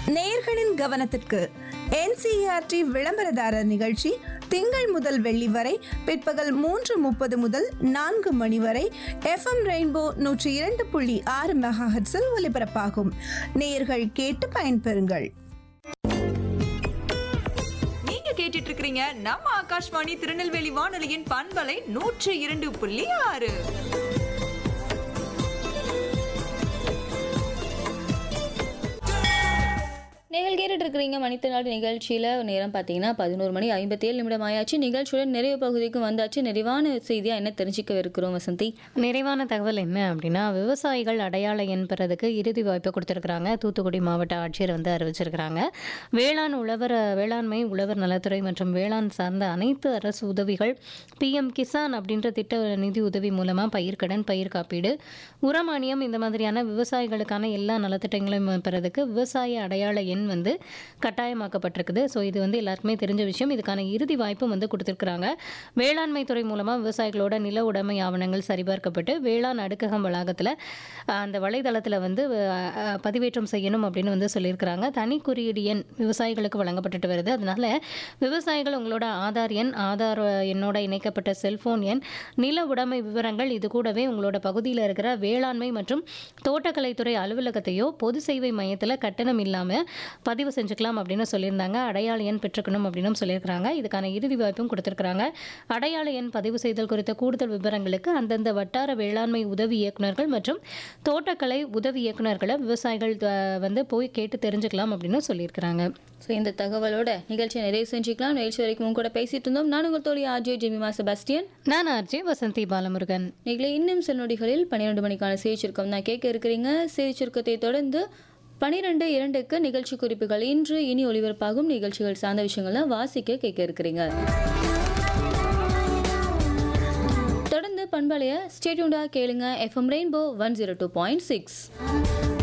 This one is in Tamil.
நேயர்களின் கவனத்திற்கு என்சிஆர்டி விளம்பரதாரர் நிகழ்ச்சி திங்கள் முதல் வெள்ளி வரை பிற்பகல் மூன்று முப்பது முதல் நான்கு மணி வரை எஃப்எம் ரெயின்போ நூற்றி இரண்டு புள்ளி ஆறு மெகாஹெட்ஸில் ஒலிபரப்பாகும் நேயர்கள் கேட்டு பயன்பெறுங்கள் நீங்க கேட்டுட்டு இருக்கிறீங்க நம்ம ஆகாஷ்வாணி திருநெல்வேலி வானொலியின் பண்பலை நூற்று இரண்டு புள்ளி ஆறு நீங்கள் கேட்டுட்டு இருக்கிறீங்க மனித நாடு நிகழ்ச்சியில் நேரம் பார்த்தீங்கன்னா பதினோரு மணி ஐம்பத்தேழு நிமிடம் ஆயாச்சு நிகழ்ச்சியோட நிறைவு பகுதிக்கு வந்தாச்சு நிறைவான செய்தியாக என்ன தெரிஞ்சுக்க இருக்கிறோம் வசந்தி நிறைவான தகவல் என்ன அப்படின்னா விவசாயிகள் அடையாள எண் பெறதுக்கு இறுதி வாய்ப்பு கொடுத்துருக்குறாங்க தூத்துக்குடி மாவட்ட ஆட்சியர் வந்து அறிவிச்சிருக்கிறாங்க வேளாண் உழவர் வேளாண்மை உழவர் நலத்துறை மற்றும் வேளாண் சார்ந்த அனைத்து அரசு உதவிகள் பிஎம் கிசான் அப்படின்ற திட்ட நிதி உதவி மூலமாக பயிர்க்கடன் பயிர் காப்பீடு உரமானியம் இந்த மாதிரியான விவசாயிகளுக்கான எல்லா நலத்திட்டங்களையும் பெறதுக்கு விவசாய அடையாள எண் வந்து கட்டாயமாக்கப்பட்டிருக்குது ஸோ இது வந்து எல்லாருக்குமே தெரிஞ்ச விஷயம் இதுக்கான இறுதி வாய்ப்பும் வந்து கொடுத்துருக்குறாங்க வேளாண்மை துறை மூலமாக விவசாயிகளோட நில உடைமை ஆவணங்கள் சரிபார்க்கப்பட்டு வேளாண் அடுக்ககம் வளாகத்தில் அந்த வலைதளத்தில் வந்து அஹ், அஹ், பதிவேற்றம் செய்யணும் அப்படின்னு வந்து சொல்லியிருக்கிறாங்க தனி குறியீடு எண் விவசாயிகளுக்கு வழங்கப்பட்டுட்டு வருது அதனால விவசாயிகள் உங்களோட ஆதார் எண் ஆதார் எண்ணோட இணைக்கப்பட்ட செல்போன் எண் நில உடைமை விவரங்கள் இது கூடவே உங்களோட பகுதியில் இருக்கிற வேளாண்மை மற்றும் தோட்டக்கலைத்துறை அலுவலகத்தையோ பொது சேவை மையத்தில் கட்டணம் இல்லாமல் பதிவு செஞ்சுக்கலாம் அப்படின்னு சொல்லியிருந்தாங்க அடையாள எண் பெற்றுக்கணும் அப்படின்னு சொல்லியிருக்கிறாங்க இதுக்கான இறுதி வாய்ப்பும் கொடுத்துருக்குறாங்க அடையாள எண் பதிவு செய்தல் குறித்த கூடுதல் விவரங்களுக்கு அந்தந்த வட்டார வேளாண்மை உதவி இயக்குனர்கள் மற்றும் தோட்டக்கலை உதவி இயக்குனர்களை விவசாயிகள் அஹ், வந்து போய் கேட்டு தெரிஞ்சுக்கலாம் அப்படின்னு சொல்லியிருக்கிறாங்க ஸோ இந்த தகவலோட நிகழ்ச்சியை நிறைவு செஞ்சுக்கலாம் நிகழ்ச்சி வரைக்கும் உங்க கூட பேசிட்டு இருந்தோம் நான் உங்கள் தோழி ஆர்ஜே ஜெமிமா செபாஸ்டியன் நான் ஆர்ஜே வசந்தி பாலமுருகன் நீங்களே இன்னும் சில நொடிகளில் பன்னிரெண்டு மணிக்கான செய்தி சுருக்கம் தான் கேட்க இருக்கிறீங்க செய்தி சுருக்கத்தை தொடர்ந்து பனிரெண்டு இரண்டுக்கு நிகழ்ச்சி குறிப்புகள் இன்று இனி ஒளிபரப்பாகும் நிகழ்ச்சிகள் சார்ந்த விஷயங்களை வாசிக்க கேட்க இருக்கிறீங்க தொடர்ந்து பண்பலைய ஸ்டேட்யூண்டா கேளுங்க FM rainbow one zero two point six